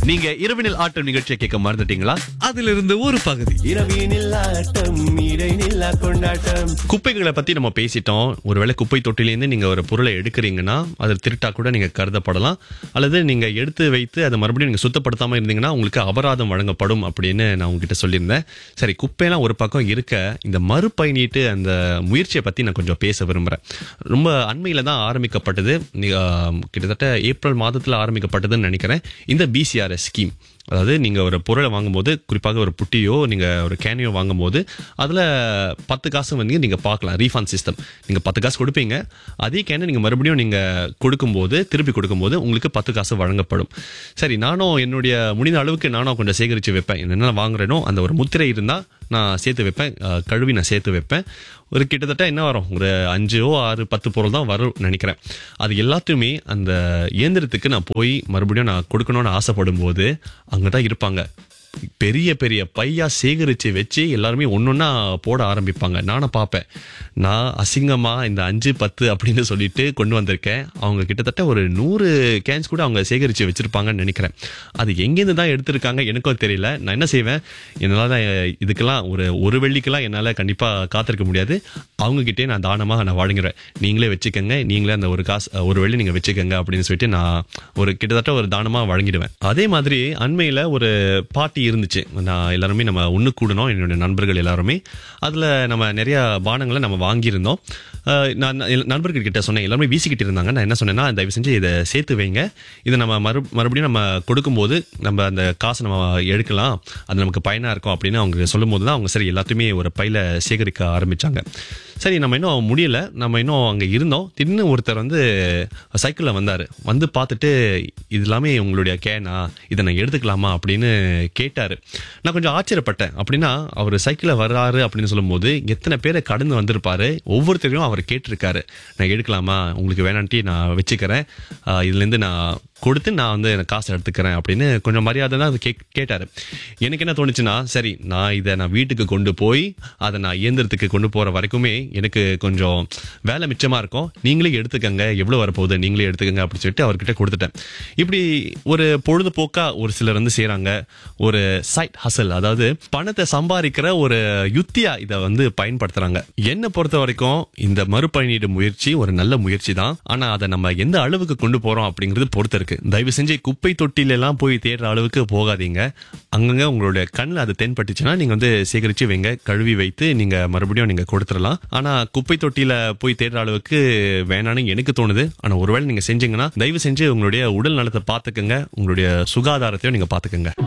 நீங்க இரவினில் ஆட்டம் நிகழ்ச்சியை கேட்க மறந்துட்டீங்களா அதிலிருந்து ஒரு பகுதி இரவினில் ஆட்டம் இடைநில்லா கொண்டாட்டம் குப்பைகளை பத்தி நம்ம பேசிட்டோம் ஒருவேளை குப்பை தொட்டிலேருந்து நீங்க ஒரு பொருளை எடுக்கிறீங்கன்னா அது திருட்டா கூட நீங்க கருதப்படலாம் அல்லது நீங்க எடுத்து வைத்து அதை மறுபடியும் நீங்க சுத்தப்படுத்தாம இருந்தீங்கன்னா உங்களுக்கு அபராதம் வழங்கப்படும் அப்படின்னு நான் உங்ககிட்ட சொல்லியிருந்தேன் சரி குப்பையெல்லாம் ஒரு பக்கம் இருக்க இந்த மறுபயணிட்டு அந்த முயற்சியை பத்தி நான் கொஞ்சம் பேச விரும்புறேன் ரொம்ப அண்மையில தான் ஆரம்பிக்கப்பட்டது நீ- ஆஹ், கிட்டத்தட்ட ஏப்ரல் மாதத்துல ஆரம்பிக்கப்பட்டதுன்னு நினைக்கிறேன் இந்த பிசிஆர்எஸ் ஸ்கீம் அதாவது நீங்க ஒரு பொருளை வாங்கும்போது குறிப்பாக ஒரு புட்டியோ நீங்க ஒரு கேனியோ வாங்கும்போது அதுல பத்து காசு வந்து நீங்க பார்க்கலாம் ரீஃபண்ட் சிஸ்டம் நீங்க பத்து காசு கொடுப்பீங்க அதே கேனை நீங்க மறுபடியும் நீங்க கொடுக்கும்போது திருப்பி கொடுக்கும்போது உங்களுக்கு பத்து காசு வழங்கப்படும் சரி நானும் என்னுடைய முடிந்த அளவுக்கு நானும் கொஞ்சம் சேகரித்து வைப்பேன் என்னென்ன வாங்குறேனோ அந்த ஒரு முத்திரை இருந்தா நான் சேர்த்து வைப்பேன் அஹ், கழுவி நான் சேர்த்து வைப்பேன் ஒரு கிட்டத்தட்ட என்ன வரும் ஒரு அஞ்சோ ஆறு பத்து பொருள் தான் வரும் நினைக்கிறேன் அது எல்லாத்தையுமே அந்த இயந்திரத்துக்கு நான் போய் மறுபடியும் நான் கொடுக்கணும்னு ஆசைப்படும் போது அங்கே தான் இருப்பாங்க பெரிய பெரிய பையா சேகரித்து வச்சு எல்லாருமே ஒன்றொன்னா போட ஆரம்பிப்பாங்க நானும் பார்ப்பேன் நான் அசிங்கமா இந்த அஞ்சு பத்து அப்படின்னு சொல்லிட்டு கொண்டு வந்திருக்கேன் அவங்க கிட்டத்தட்ட ஒரு நூறு கேன்ஸ் கூட அவங்க சேகரித்து வச்சிருப்பாங்கன்னு நினைக்கிறேன் அது எங்கேருந்து தான் எடுத்திருக்காங்க எனக்கும் தெரியல நான் என்ன செய்வேன் என்னால் இதுக்கெல்லாம் ஒரு ஒரு வெள்ளிக்கெல்லாம் என்னால் கண்டிப்பாக காத்திருக்க முடியாது அவங்ககிட்டே நான் தானமாக நான் வழங்குறேன் நீங்களே வச்சுக்கோங்க நீங்களே அந்த ஒரு காசு ஒரு வெள்ளி நீங்கள் வச்சுக்கோங்க அப்படின்னு சொல்லிட்டு நான் ஒரு கிட்டத்தட்ட ஒரு தானமாக வழங்கிடுவேன் அதே மாதிரி அண்மையில் ஒரு பார்ட்டி இருந்துச்சு நான் எல்லாருமே நம்ம ஒன்று கூடணும் என்னுடைய நண்பர்கள் எல்லாருமே அதில் நம்ம நிறைய பானங்களை நம்ம வாங்கியிருந்தோம் அஹ் நான் எல் நண்பர்கள் கிட்ட சொன்னேன் எல்லாருமே வீசிக்கிட்டு இருந்தாங்க நான் என்ன சொன்னேன்னா தயவு செஞ்சு இதை சேர்த்து வைங்க இதை நம்ம மறு மறுபடியும் நம்ம கொடுக்கும்போது நம்ம அந்த காசை நம்ம எடுக்கலாம் அது நமக்கு பயனாக இருக்கும் அப்படின்னு அவங்க சொல்லும்போது தான் அவங்க சரி எல்லாத்தையுமே ஒரு பையில சேகரிக்க ஆரம்பிச்சாங்க சரி நம்ம இன்னும் முடியல நம்ம இன்னும் அங்கே இருந்தோம் திடீர்னு ஒருத்தர் வந்து சைக்கிளில் வந்தார் வந்து பார்த்துட்டு இது எல்லாமே உங்களுடைய கேனா இதை நான் எடுத்துக்கலாமா அப்படின்னு கேட்டார் நான் கொஞ்சம் ஆச்சரியப்பட்டேன் அப்படின்னா அவர் சைக்கிளில் வர்றாரு அப்படின்னு சொல்லும்போது எத்தனை பேரை கடந்து வந்திருப்பாரு ஒவ்வொருத்தரையும் அவர் கேட்டிருக்காரு நான் எடுக்கலாமா உங்களுக்கு வேணான்ட்டி நான் வச்சுக்கிறேன் ஆஹ் இதுலேருந்து நான் கொடுத்து நான் வந்து எனக்கு காசு எடுத்துக்கிறேன் அப்படின்னு கொஞ்சம் மரியாதை தான் அது கே கேட்டார் எனக்கு என்ன தோணுச்சுன்னா சரி நான் இதை நான் வீட்டுக்கு கொண்டு போய் அதை நான் இயந்திரத்துக்கு கொண்டு போகிற வரைக்குமே எனக்கு கொஞ்சம் வேலை மிச்சமாக இருக்கும் நீங்களே எடுத்துக்கங்க எவ்வளோ வரப்போகுது நீங்களே எடுத்துக்கங்க அப்படின்னு சொல்லிட்டு அவர்கிட்ட கொடுத்துட்டேன் இப்படி ஒரு பொழுதுபோக்கா ஒரு சிலர் வந்து செய்கிறாங்க ஒரு சைட் ஹசல் அதாவது பணத்தை சம்பாதிக்கிற ஒரு யுத்தியா இதை வந்து பயன்படுத்துறாங்க என்னை பொறுத்த வரைக்கும் இந்த மறுபயணீடு முயற்சி ஒரு நல்ல முயற்சி தான் ஆனா அதை நம்ம எந்த அளவுக்கு கொண்டு போறோம் அப்படிங்கிறது பொறுத்து இருக்கு தயவு செஞ்சு குப்பை தொட்டில எல்லாம் போய் தேடுற அளவுக்கு போகாதீங்க அங்கங்க உங்களுடைய கண்ணில் அது தென்பட்டுச்சுன்னா நீங்க வந்து சேகரிச்சு வைங்க கழுவி வைத்து நீங்க மறுபடியும் நீங்க கொடுத்துடலாம் ஆனா குப்பை தொட்டியில போய் தேடுற அளவுக்கு வேணான்னு எனக்கு தோணுது ஆனா ஒருவேளை நீங்க செஞ்சீங்கன்னா தயவு செஞ்சு உங்களுடைய உடல் நலத்தை பாத்துக்கங்க உங்களுடைய சுகாதாரத்தையும் நீங்க பாத்துக்கங்க